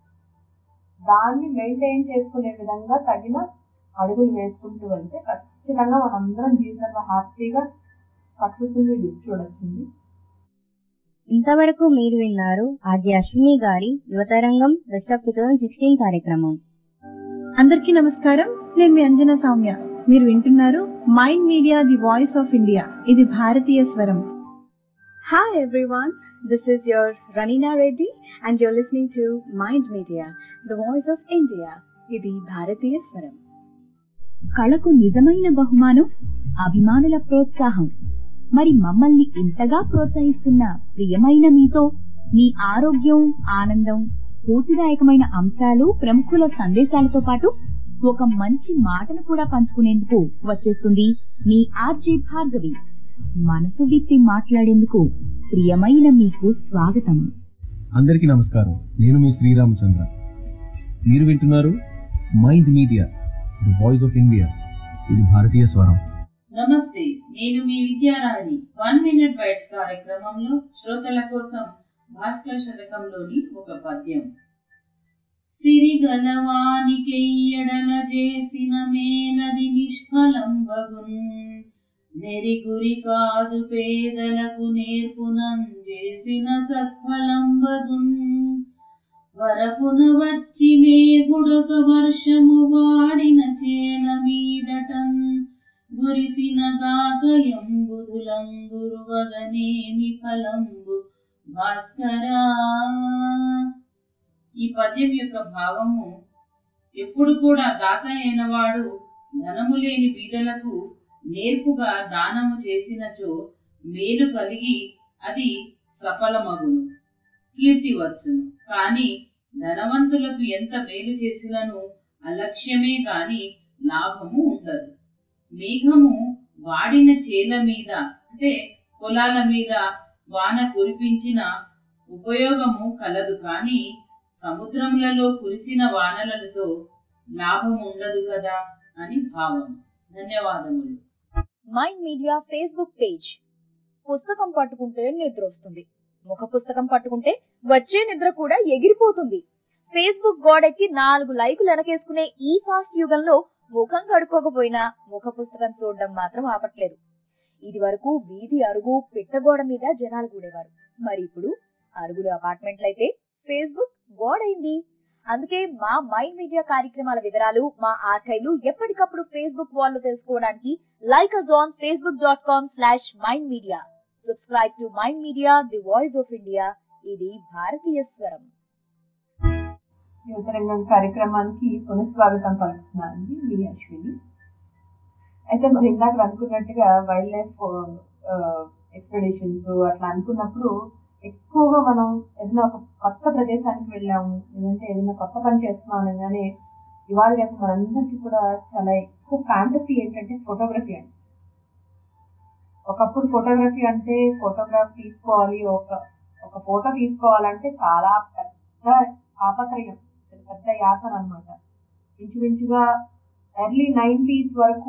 దాన్ని మెయింటైన్ చేసుకునే విధంగా తగిన అడుగులు వేసుకుంటూ వెళ్తే ఖచ్చితంగా మనందరం జీవితంలో హ్యాపీగా సక్సెస్ చూడొచ్చింది ఇంతవరకు మీరు విన్నారు ఆర్జే అశ్విని గారి యువతరంగం best of two thousand sixteen కార్యక్రమం అందరికీ నమస్కారం నేను మీ అంజనా సౌమ్య మీరు వింటున్నారు Mind Media the voice of India ఇది భారతీయ స్వరం Hi everyone, this is your Ranina Reddy and you're listening to Mind Media, the voice of India. ఇది భారతీయ స్వరం కళకు నిజమైన బహుమానం అభిమానుల ప్రోత్సాహం మరి మమ్మల్ని ఇంతగా ప్రోత్సహిస్తున్న ప్రియమైన మీతో మీ ఆరోగ్యం ఆనందం స్ఫూర్తిదాయకమైన అంశాలు ప్రముఖుల సందేశాలతో పాటు ఒక మంచి మాటను కూడా పంచుకునేందుకు వచ్చేస్తుంది మీ ఆర్జే భార్గవి మనసు విప్పి మాట్లాడేందుకు ప్రియమైన మీకు స్వాగతం అందరికీ నమస్కారం నేను మీ శ్రీరామచంద్ర మీరు వింటున్నారు Mind Media the voice of India ఇది భారతీయ స్వరం నమస్తే నేను మీ విద్యారాణి వన్ మినిట్ బైట్స్ కార్యక్రమంలో శ్రోతల కోసం భాస్కర్ శతకంలోని ఒక పద్యం సిరిగలవానికెయ్యడల చేసిన మేలది నిష్ఫలం బగున్ నెరిగురి కాదు పేదలకు నేర్పునం చేసిన సత్ఫలం బగున్ వరపున వచ్చి మేఘుడొక వర్షము వాడిన చేల మీదటన్ గురిసిన గాకయంబుధులంగురువగ భాస్కరా ఈ పద్యం యొక్క భావము ఎప్పుడు కూడా దాత అయినవాడు ధనము లేని బీదలకు నేర్పుగా దానము చేసినచో మేలు కలిగి అది సఫలమగును కీర్తి వచ్చును కాని ధనవంతులకు ఎంత మేలు చేసినను అలక్ష్యమే గాని లాభము ఉండదు మేఘము వాడిన చేల మీద అంటే పొలాల మీద వాన కురిపించిన ఉపయోగము కలదు కాని సముద్రములలో కురిసిన వానలతో లాభం ఉండదు కదా అని భావం ధన్యవాదములు మైండ్ మీడియా ఫేస్బుక్ పేజ్ పుస్తకం పట్టుకుంటే నిద్ర వస్తుంది ముఖ పుస్తకం పట్టుకుంటే వచ్చే నిద్ర కూడా ఎగిరిపోతుంది ఫేస్బుక్ గోడెక్కి నాలుగు లైకులు వెనకేసుకునే ఈ ఫాస్ట్ యుగంలో ముఖం కడుక్కోకపోయినా ముఖ పుస్తకం చూడడం మాత్రం ఆపట్లేదు ఇది వరకు వీధి అరుగు పిట్టగోడ మీద జనాలు కూడేవారు మరి ఇప్పుడు అరుగులు అపార్ట్మెంట్లయితే ఫేస్బుక్ గోడైంది అందుకే మా మైండ్ మీడియా కార్యక్రమాల వివరాలు మా ఆర్కైవ్లు ఎప్పటికప్పుడు ఫేస్బుక్ వాల్లో తెలుసుకోవడానికి like us on Facebook dot com slash Mind Media subscribe to Mind Media the voice of India ఇది భారతీయ స్వరం యువతరంగం కార్యక్రమానికి పునఃస్వాగతం పలుకుతున్నానండి మీ అశ్విని అయితే మరి ఇందాక అనుకున్నట్టుగా వైల్డ్ లైఫ్ ఎక్స్పెడిషన్స్ అట్లా అనుకున్నప్పుడు ఎక్కువగా మనం ఏదైనా ఒక కొత్త ప్రదేశానికి వెళ్ళాము లేదంటే ఏదైనా కొత్త పని చేస్తున్నాం అనగానే ఇవాళ రేపు మనందరికీ కూడా చాలా ఎక్కువ ఫ్యాంటసీ ఏంటంటే ఫోటోగ్రఫీ అండి ఒకప్పుడు ఫోటోగ్రఫీ అంటే ఫోటోగ్రాఫ్ తీసుకోవాలి ఒక ఒక ఫోటో తీసుకోవాలంటే చాలా పెద్ద తాపత్రయం పెద్ద యాతన అనమాట ఇంచుమించుగా ఎర్లీ నైంటీస్ వరకు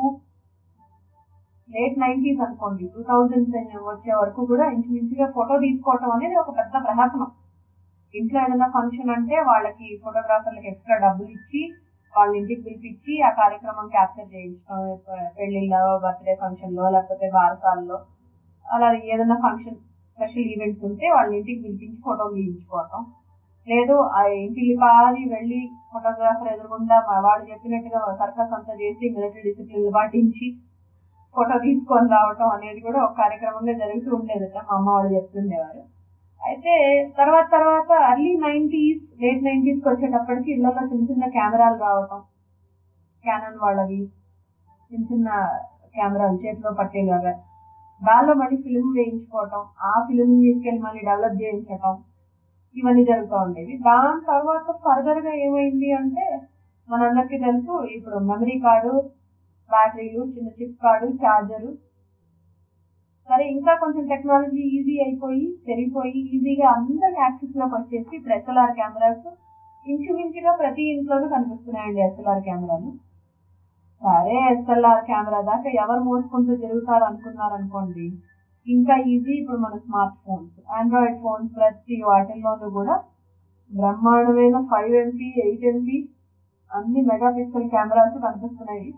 లేట్ నైంటీస్ అనుకోండి టూ థౌజండ్స్ వచ్చే వరకు కూడా ఇంచుమించుగా ఫోటో తీసుకోవటం అనేది ఒక పెద్ద ప్రహసనం ఇంట్లో ఏదైనా ఫంక్షన్ అంటే వాళ్ళకి ఫోటోగ్రాఫర్లకి ఎక్స్ట్రా డబ్బులు ఇచ్చి వాళ్ళ ఇంటికి పిలిపించి ఆ కార్యక్రమం క్యాప్చర్ చేయించడం పెళ్లిళ్ళో బర్త్డే ఫంక్షన్లో లేకపోతే బారసాల్లో అలా ఏదైనా ఫంక్షన్ స్పెషల్ ఈవెంట్స్ ఉంటే వాళ్ళ ఇంటికి పిలిపించి ఫోటోలు తీయించుకోవటం లేదు ఆ ఇంటికి పాది వెళ్ళి ఫోటోగ్రాఫర్ ఎదురుగుండా వాళ్ళు చెప్పినట్టుగా సర్కస్ అంతా చేసి మిలిటరీ డిసిప్లిన్ పాటించి ఫోటో తీసుకొని రావటం అనేది కూడా ఒక కార్యక్రమంగా జరుగుతూ ఉండేదట మా అమ్మ వాళ్ళు చెప్తుండేవారు అయితే తర్వాత తర్వాత అర్లీ నైంటీస్ లేట్ నైంటీస్కి వచ్చేటప్పటికి ఇళ్లలో చిన్న చిన్న కెమెరాలు రావటం క్యానన్ వాళ్ళవి చిన్న చిన్న కెమెరాలు చేతిలో పట్టేలాగా దానిలో మళ్ళీ ఫిల్మ్ వేయించుకోవటం ఆ ఫిల్మ్ తీసుకెళ్ళి మళ్ళీ డెవలప్ చేయించటం ఇవన్నీ జరుగుతూ ఉండేవి దాని తర్వాత ఫర్దర్ గా ఏమైంది అంటే మనందరికీ తెలుసు ఇప్పుడు మెమరీ కార్డు బ్యాటరీలు చిన్న చిప్ కార్డు చార్జరు సరే ఇంకా కొంచెం టెక్నాలజీ ఈజీ అయిపోయి పెరిగిపోయి ఈజీగా అందరి యాక్సెస్ లోకి వచ్చేసి ఇప్పుడు ఎస్ఎల్ఆర్ కెమెరాస్ ఇంచుమించుగా ప్రతి ఇంట్లోనూ కనిపిస్తున్నాయండి ఎస్ఎల్ఆర్ కెమెరాలు సరే ఎస్ఎల్ఆర్ కెమెరా దాకా ఎవరు మోసుకుంటూ తిరుగుతారు అనుకున్నారు అనుకోండి ఇంకా ఈజీ ఇప్పుడు మన స్మార్ట్ ఫోన్స్ ఆండ్రాయిడ్ ఫోన్స్ ప్రతి వాటిల్లోనూ కూడా బ్రహ్మాండమైన ఫైవ్ ఎంపీ ఎయిట్ ఎంపీ అన్ని మెగా పిక్సెల్ కెమెరాస్ కనిపిస్తున్నాయి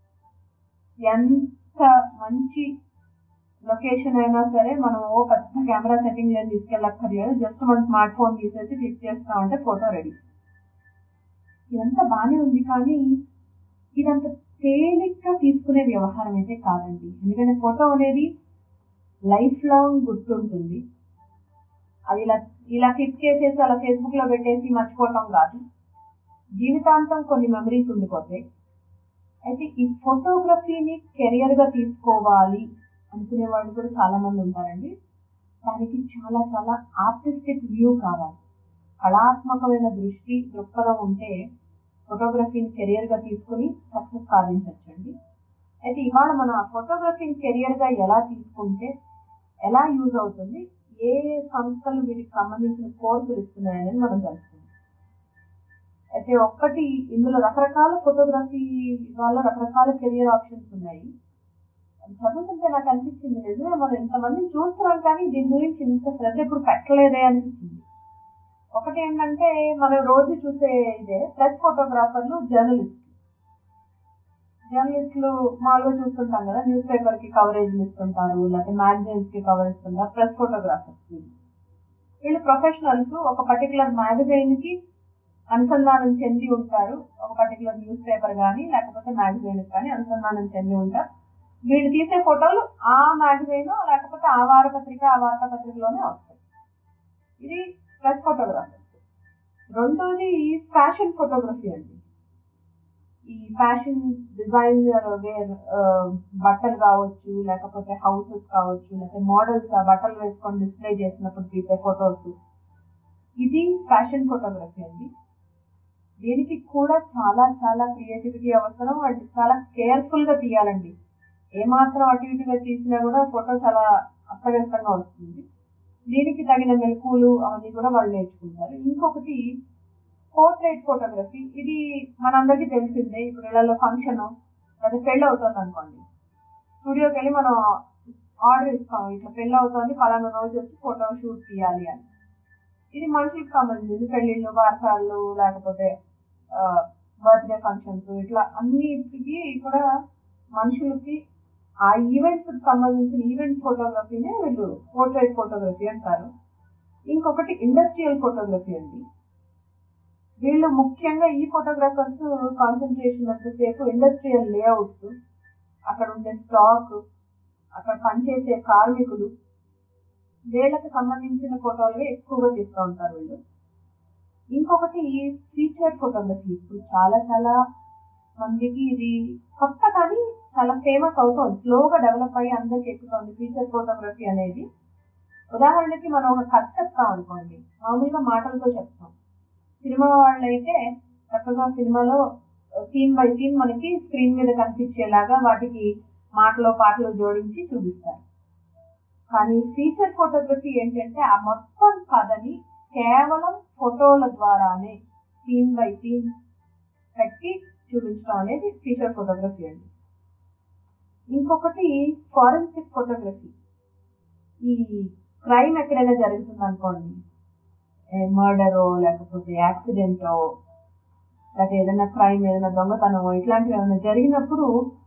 ఎంత మంచి లొకేషన్ అయినా సరే మనం ఓ పెద్ద కెమెరా సెట్టింగ్ లేని తీసుకెళ్ళక్కర్లేదు జస్ట్ మన స్మార్ట్ ఫోన్ తీసేసి క్లిక్ చేస్తామంటే ఫోటో రెడీ ఇదంతా బాగానే ఉంది కానీ ఇదంత తేలిగ్గా తీసుకునే వ్యవహారం అయితే కాదండి ఎందుకంటే ఫోటో అనేది లైఫ్ లాంగ్ గుర్తుంటుంది అది ఇలా ఇలా క్లిక్ చేసేసి అలా ఫేస్బుక్ లో పెట్టేసి మర్చిపోవటం కాదు జీవితాంతం కొన్ని మెమరీస్ ఉండిపోతాయి అయితే ఈ ఫోటోగ్రఫీని కెరియర్ గా తీసుకోవాలి అనుకునే వాళ్ళు కూడా చాలా మంది ఉంటారండి దానికి చాలా చాలా ఆర్టిస్టిక్ వ్యూ కావాలి కళాత్మకమైన దృష్టి దృక్పథం ఉంటే ఫోటోగ్రఫీని కెరియర్ గా తీసుకుని సక్సెస్ సాధించవచ్చండి అయితే ఇవాళ మనం ఆ ఫోటోగ్రఫీని కెరియర్ గా ఎలా తీసుకుంటే ఎలా యూజ్ అవుతుంది ఏ సంస్థలు వీటికి సంబంధించిన కోర్సులు ఇస్తున్నాయనేది మనం తెలుసుకుందాం అయితే ఒక్కటి ఇందులో రకరకాల ఫోటోగ్రఫీ వల్ల రకరకాల కెరియర్ ఆప్షన్స్ ఉన్నాయి అది చదువుతుంటే నాకు అనిపించింది నిజమే మనం ఇంతమందిని చూస్తున్నాం కానీ దీని గురించి ఇంత శ్రద్ధ ఇప్పుడు పెట్టలేదే అనిపించింది ఒకటి ఏంటంటే మనం రోజు చూసే ఇదే ప్రెస్ ఫోటోగ్రాఫర్లు జర్నలిస్ట్ జర్నలిస్టులు మామూలుగా చూస్తుంటాం కదా న్యూస్ పేపర్ కి కవరేజ్ ఇస్తుంటారు లేకపోతే మ్యాగజైన్స్ కి కవర్ ఇస్తుంటారు ప్రెస్ ఫోటోగ్రాఫర్స్ వీళ్ళు ప్రొఫెషనల్స్ ఒక పర్టికులర్ మ్యాగజైన్ కి అనుసంధానం చెంది ఉంటారు ఒక పర్టికులర్ న్యూస్ పేపర్ కానీ లేకపోతే మ్యాగజైన్ కానీ అనుసంధానం చెంది ఉంటారు వీళ్ళు తీసే ఫోటోలు ఆ మ్యాగజైన్ లేకపోతే ఆ వారపత్రిక ఆ వార్తాపత్రికలోనే వస్తాయి ఇది ప్రెస్ ఫోటోగ్రాఫర్స్ రెండోది ఫ్యాషన్ ఫోటోగ్రఫీ అండి ఈ ఫ్యాషన్ డిజైనర్ వేర్ బట్టలు కావచ్చు లేకపోతే హౌసెస్ కావచ్చు లేకపోతే మోడల్స్ ఆ బట్టలు వేసుకొని డిస్ప్లే చేసినప్పుడు తీసే ఫొటోస్ ఇది ఫ్యాషన్ ఫోటోగ్రఫీ అండి దీనికి కూడా చాలా చాలా క్రియేటివిటీ అవసరం అండ్ చాలా కేర్ఫుల్ గా తీయాలండి ఏమాత్రం అటు ఇటుగా తీసినా కూడా ఫోటో చాలా అస్తవ్యస్తంగా వస్తుంది దీనికి తగిన మెలకువలు అవన్నీ కూడా వాళ్ళు నేర్చుకుంటారు ఇంకొకటి పోర్ట్రేట్ ఫోటోగ్రఫీ ఇది మనందరికీ తెలిసిందే ఇప్పుడు ఇళ్ళలో ఫంక్షన్ అది పెళ్ళి అవుతుంది అనుకోండి స్టూడియోకి వెళ్ళి మనం ఆర్డర్ ఇస్తాం ఇట్లా పెళ్ళి అవుతుంది పలానా రోజు వచ్చి ఫోటో షూట్ తీయాలి అని ఇది మనుషులకు సంబంధించింది పెళ్ళిళ్ళు బారసాళ్ళు లేకపోతే బర్త్డే ఫంక్షన్స్ ఇట్లా అన్నిటికి కూడా మనుషులకి ఆ ఈవెంట్స్ కి సంబంధించిన ఈవెంట్ ఫోటోగ్రఫీనే వీళ్ళు పోర్ట్రేట్ ఫోటోగ్రఫీ అంటారు ఇంకొకటి ఇండస్ట్రియల్ ఫోటోగ్రఫీ అండి వీళ్ళు ముఖ్యంగా ఈ ఫోటోగ్రాఫర్స్ కాన్సన్ట్రేషన్ అంతసేపు ఇండస్ట్రియల్ లేఅవుట్స్ అక్కడ ఉండే స్టాక్ అక్కడ పనిచేసే కార్మికులు వీళ్ళకి సంబంధించిన ఫోటోలుగా ఎక్కువగా తీస్తూ ఉంటారు వీళ్ళు ఇంకొకటి ఫీచర్ ఫోటోగ్రఫీ ఇప్పుడు చాలా చాలా మందికి ఇది కొత్త కానీ చాలా ఫేమస్ అవుతుంది స్లోగా డెవలప్ అయ్యి అందరికి ఎక్కుతుంది ఫీచర్ ఫోటోగ్రఫీ అనేది ఉదాహరణకి మనం ఒక కథ చెప్తాం అనుకోండి మామూలుగా మాటలతో చెప్తాం సినిమా వాళ్ళు అయితే చక్కగా సినిమాలో సీన్ బై సీన్ మనకి స్క్రీన్ మీద కనిపించేలాగా వాటికి మాటలో పాటలు జోడించి చూపిస్తారు కానీ ఫీచర్ ఫోటోగ్రఫీ ఏంటంటే ఆ మొత్తం కథని కేవలం ఫోటోల ద్వారానే సీన్ బై సీన్ పెట్టి చూపించడం అనేది ఫీచర్ ఫోటోగ్రఫీ అండి ఇంకొకటి ఫారెన్సిక్ ఫోటోగ్రఫీ ఈ క్రైమ్ ఎక్కడైనా జరుగుతుంది అనుకోండి మర్డరో లేకపోతే యాక్సిడెంటో లేకపోతే ఏదైనా క్రైమ్ ఏదైనా దొంగతనమో ఇట్లాంటివి ఏమైనా జరిగినప్పుడు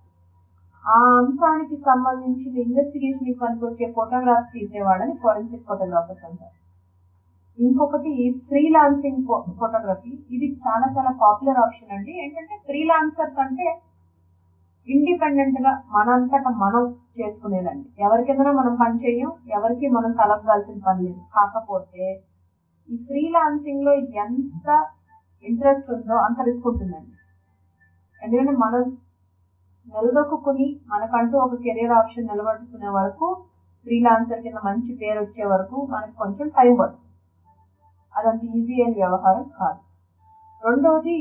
ఆ అంశానికి సంబంధించిన ఇన్వెస్టిగేషన్ పనికొచ్చే ఫోటోగ్రాఫ్స్ తీసేవాళ్ళని ఫోరెన్సిక్ ఫోటోగ్రాఫర్స్ అంటారు ఇంకొకటి ఫ్రీలాన్సింగ్ ఫోటోగ్రఫీ ఇది చాలా చాలా పాపులర్ ఆప్షన్ అండి ఏంటంటే ఫ్రీలాన్సర్స్ అంటే ఇండిపెండెంట్ గా మనంతట మనం చేసుకునేదండి ఎవరి కిందన మనం పని చేయం ఎవరికి మనం కలపగాల్సిన పని లేదు కాకపోతే ఈ ఫ్రీలాన్సింగ్ లో ఎంత ఇంట్రెస్ట్ ఉందో అంత రిస్క్ ఉంటుందండి ఎందుకంటే మనం నిలదొక్కుని మనకంటూ ఒక కెరీర్ ఆప్షన్ నిలబెట్టుకునే వరకు ఫ్రీలాన్సర్ కింద మంచి పేరు వచ్చే వరకు మనకు కొంచెం టైం పడుతుంది అదంత ఈజీ అయిన వ్యవహారం కాదు రెండోది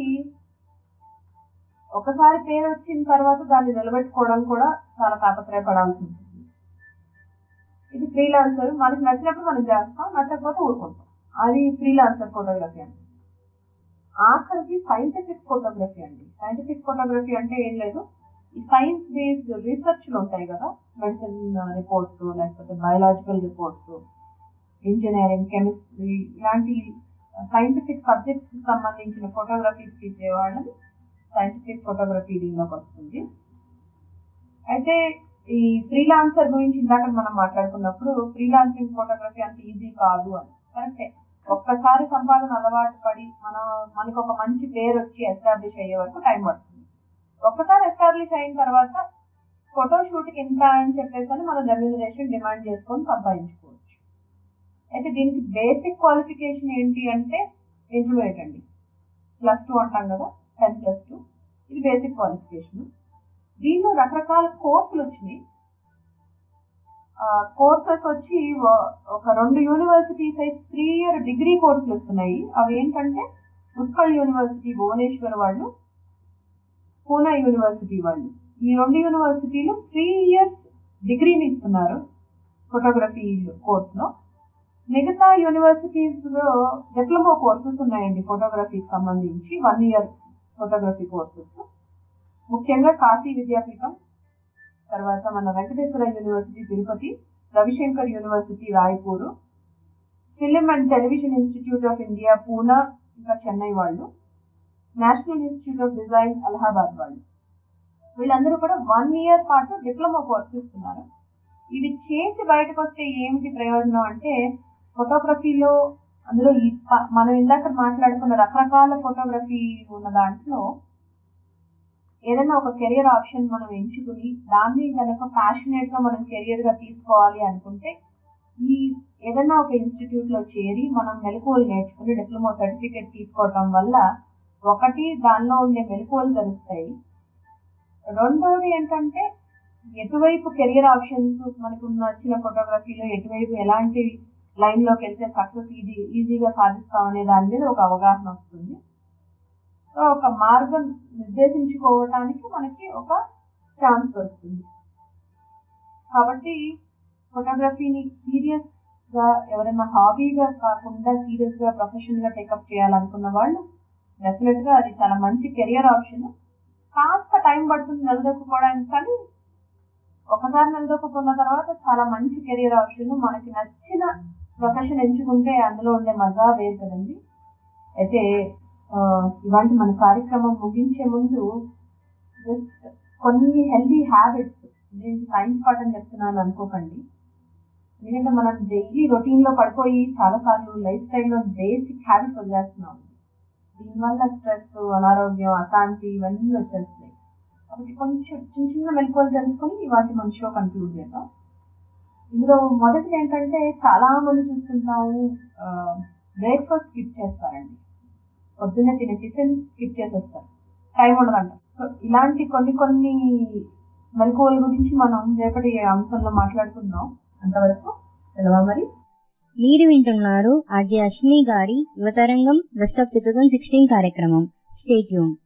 ఒకసారి పేరు వచ్చిన తర్వాత దాన్ని నిలబెట్టుకోవడం కూడా చాలా తాపత్రయపడాల్సి ఉంటుంది ఇది ఫ్రీలాన్సర్ మనకి నచ్చినప్పుడు మనం చేస్తాం నచ్చకపోతే ఊరుకుంటాం అది ఫ్రీలాన్సర్ ఫోటోగ్రఫీ అండి ఆఖరికి సైంటిఫిక్ ఫోటోగ్రఫీ అండి సైంటిఫిక్ ఫోటోగ్రఫీ అంటే ఏం లేదు ఈ సైన్స్ బేస్డ్ రీసెర్చ్లు ఉంటాయి కదా మెడిసిన్ రిపోర్ట్స్ లేకపోతే బయాలజికల్ రిపోర్ట్స్ ఇంజనీరింగ్ కెమిస్ట్రీ ఇలాంటి సైంటిఫిక్ సబ్జెక్ట్స్ సంబంధించిన ఫోటోగ్రఫీస్ తీసే వాళ్ళని సైంటిఫిక్ ఫోటోగ్రఫీ దీనిలోకి వస్తుంది అయితే ఈ ఫ్రీలాన్సర్ గురించి ఇందాక మనం మాట్లాడుకున్నప్పుడు ఫ్రీలాన్సింగ్ ఫోటోగ్రఫీ అంత ఈజీ కాదు అని కరెక్టే ఒక్కసారి సంపాదన అలవాటు పడి మన మనకు ఒక మంచి పేరు వచ్చి ఎస్టాబ్లిష్ అయ్యే వరకు టైం పడుతుంది ఒక్కసారి ఎస్టాబ్లిష్ అయిన తర్వాత ఫోటో షూట్కి ఎంత అని చెప్పేసి అని మనం రెమ్యూనరేషన్ డిమాండ్ చేసుకొని సంపాదించుకోవచ్చు అయితే దీనికి బేసిక్ క్వాలిఫికేషన్ ఏంటి అంటే ఇంటర్మీడియట్ అండి ప్లస్ టూ అంటాం కదా టెన్ ప్లస్ టూ ఇది బేసిక్ క్వాలిఫికేషన్ దీనిలో రకరకాల కోర్సులు వచ్చినాయి కోర్సెస్ వచ్చి ఒక రెండు యూనివర్సిటీస్ అయితే త్రీ ఇయర్ డిగ్రీ కోర్సులు వస్తున్నాయి అవి ఏంటంటే ఉత్కల్ యూనివర్సిటీ భువనేశ్వర్ వాళ్ళు పూనా యూనివర్సిటీ వాళ్ళు ఈ రెండు యూనివర్సిటీలు త్రీ ఇయర్స్ డిగ్రీని ఇస్తున్నారు ఫోటోగ్రఫీ కోర్సులో మిగతా యూనివర్సిటీస్ లో డిప్లొమా కోర్సెస్ ఉన్నాయండి ఫోటోగ్రఫీకి సంబంధించి వన్ ఇయర్ ఫోటోగ్రఫీ కోర్సెస్ ముఖ్యంగా కాశీ విద్యాపీఠం తర్వాత మన Venkateswara university Tirupati Ravishankar university Raipur film and television institute of India Poona ఇంకా చెన్నై వాళ్ళు national institute of design Allahabad వాళ్ళు వీళ్ళందరూ కూడా వన్ ఇయర్ పాటు డిప్లొమా కోర్స్ ఇస్తున్నారు ఇవి చేసి బయటకు వస్తే ఏమిటి ప్రయోజనం అంటే ఫోటోగ్రఫీలో అందులో ఈ మనం ఇందాక మాట్లాడుకున్న రకరకాల ఫోటోగ్రఫీ ఉన్న దాంట్లో ఏదైనా ఒక కెరియర్ ఆప్షన్ మనం ఎంచుకుని దాన్ని కనుక ప్యాషనేట్ గా మనం కెరియర్ గా తీసుకోవాలి అనుకుంటే ఈ ఏదైనా ఒక ఇన్స్టిట్యూట్ లో చేరి మనం మెలకువలు నేర్చుకుని డిప్లొమా సర్టిఫికేట్ తీసుకోవటం వల్ల ఒకటి దానిలో ఉండే మెలకువలు తెలుస్తాయి రెండవది ఏంటంటే ఎటువైపు కెరియర్ ఆప్షన్స్ మనకు నచ్చిన ఫోటోగ్రఫీలో ఎటువైపు ఎలాంటి లైన్ లోకి వెళ్తే సక్సెస్ ఈజీ ఈజీగా సాధిస్తాం అనే దాని మీద ఒక అవగాహన వస్తుంది సో ఒక మార్గం నిర్దేశించుకోవటానికి మనకి ఒక ఛాన్స్ దొరుకుతుంది కాబట్టి ఫోటోగ్రఫీని సీరియస్ గా ఎవరైనా హాబీగా కాకుండా సీరియస్ గా ప్రొఫెషన్ గా టేకప్ చేయాలనుకున్న వాళ్ళు డెఫినెట్ గా అది చాలా మంచి కెరియర్ ఆప్షన్ కాస్త టైం పడుతుంది నిలదొక్కుకోవడానికి కానీ ఒకసారి నిలదొక్కున్న తర్వాత చాలా మంచి కెరియర్ ఆప్షన్ మనకి నచ్చిన ప్రొఫెషన్ ఎంచుకుంటే అందులో ఉండే మజా వేరు కదండి అయితే ఇవాళ మన కార్యక్రమం ముగించే ముందు జస్ట్ కొన్ని హెల్దీ హ్యాబిట్స్ నేను సైన్స్ పార్ట్ అని చెప్తున్నాను అనుకోకండి ఎందుకంటే మనం డైలీ రొటీన్ లో పడిపోయి చాలా సార్లు లైఫ్ స్టైల్లో బేసిక్ హ్యాబిట్స్ వదిలేస్తున్నాం దీనివల్ల స్ట్రెస్ అనారోగ్యం అశాంతి ఇవన్నీ వచ్చేస్తాయి కాబట్టి కొంచెం చిన్న చిన్న మెలకువలు తెలుసుకొని వాటి మన షో కంక్లూడ్ చేద్దాం ఇందులో మొదటిది ఏంటంటే చాలా మంది చూస్తుంటాము బ్రేక్ఫాస్ట్ స్కిప్ చేస్తారండి పొద్దున్నే తినే టిఫిన్ స్కిప్ చేసేస్తారు టైం ఉండదంట సో ఇలాంటి కొన్ని కొన్ని మెలకువల గురించి మనం రేపటి అంశంలో మాట్లాడుకుందాం అంతవరకు సెలవా మరి మీరు వింటున్నారు ఆర్జే అశ్విని గారి యువతరంగం best of two thousand sixteen కార్యక్రమం స్టేట్యూన్